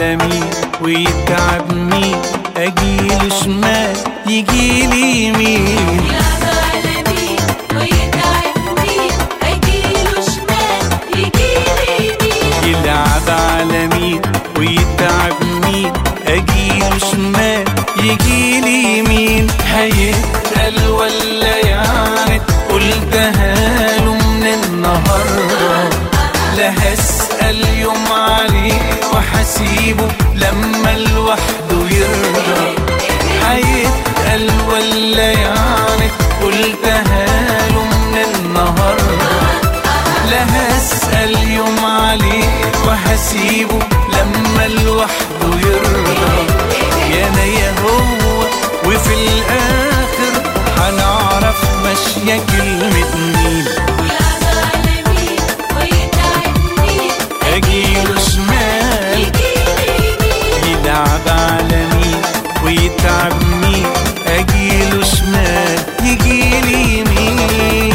على مين ويتعب مين اجيله شمال يجيلي يمين يلعب على مين ويتعب مين أجيله شمال يجيلي يمين يلعب على مين ويتعب مين اجيله شمال يجيلي يمين هيتقل ولا يعني قلتها له من النهارده لا هسأل يوم عليه وحسيبه لما لوحده يرضى هيتقل ولا يعني قلتها له من النهارده لا هسأل يوم عليه وهسيبه لما لوحده يرضى يا انا يا هو وفي الاخر هنعرف ماشية كلمة مين يلعب على مين ويتعب مين اجيله شمال يجيلي يمين يلعب على مين ويتعب مين اجيله شمال يجيلي يمين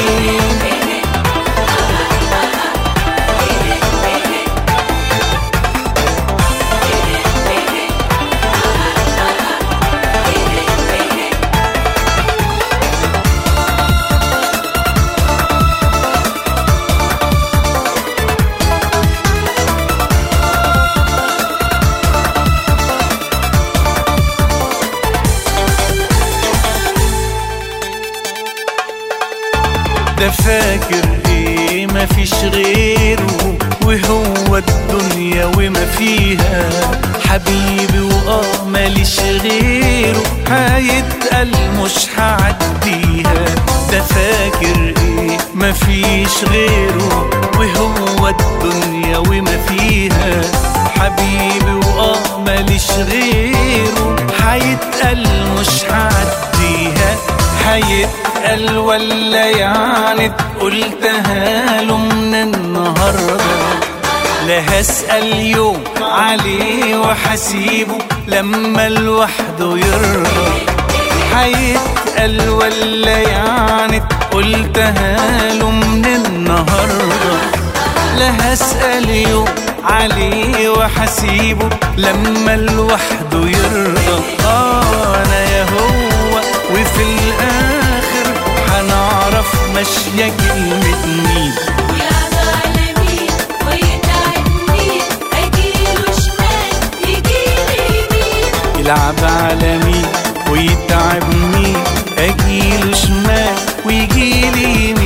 ده فاكر ايه مفيش غيره وهو الدنيا وما فيها حبيبي واه ماليش غيره هيتقل مش هعديها ده فاكر ايه مفيش غيره وهو الدنيا وما فيها حبيبي واه ماليش غيره هيتقل مش هعديها هيتقل ولا يعني قلتها له من النهارده لا هسأل يوم عليه وحسيبه لما لوحده يرضى هيتقل ولا يعني قلتها له من النهارده لا هسأل يوم عليه وحسيبه لما لوحده يرضى اه انا يا هو وفي الاخر هنعرف ماشية كلمة مين يلعب على مين ويتعب مين أجيله شمال يجيلي يمين يلعب على مين ويتعب مين اجيله شمال ويجيلي يمين